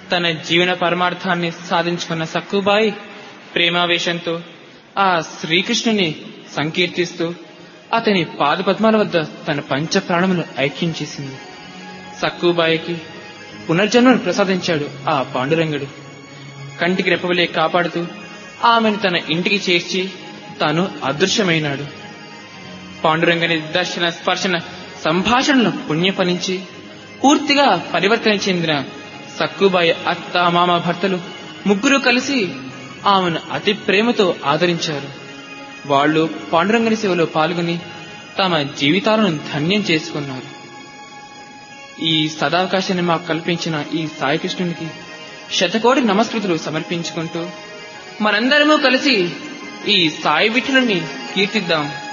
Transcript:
తన జీవన పరమార్థాన్ని సాధించుకున్న సక్కుబాయి ప్రేమావేశంతో ఆ శ్రీకృష్ణుని సంకీర్తిస్తూ అతని పాదపద్మాల వద్ద తన పంచ ప్రాణములు ఐక్యం చేసింది సక్కుబాయికి పునర్జన్మను ప్రసాదించాడు ఆ పాండురంగుడు కంటికి రెప్పవలే కాపాడుతూ ఆమెను తన ఇంటికి చేర్చి తాను అదృశ్యమైనాడు పాండురంగని దర్శన స్పర్శన సంభాషణలు పుణ్యపనించి పూర్తిగా పరివర్తన చెందిన సక్కుబాయి అత్త మామ భర్తలు ముగ్గురు కలిసి ఆమెను అతి ప్రేమతో ఆదరించారు వాళ్ళు పాండురంగని సేవలో పాల్గొని తమ జీవితాలను ధన్యం చేసుకున్నారు ఈ సదావకాశాన్ని మాకు కల్పించిన ఈ సాయికృష్ణునికి శతకోటి నమస్కృతులు సమర్పించుకుంటూ మనందరము కలిసి ఈ సాయి విఠులని కీర్తిద్దాం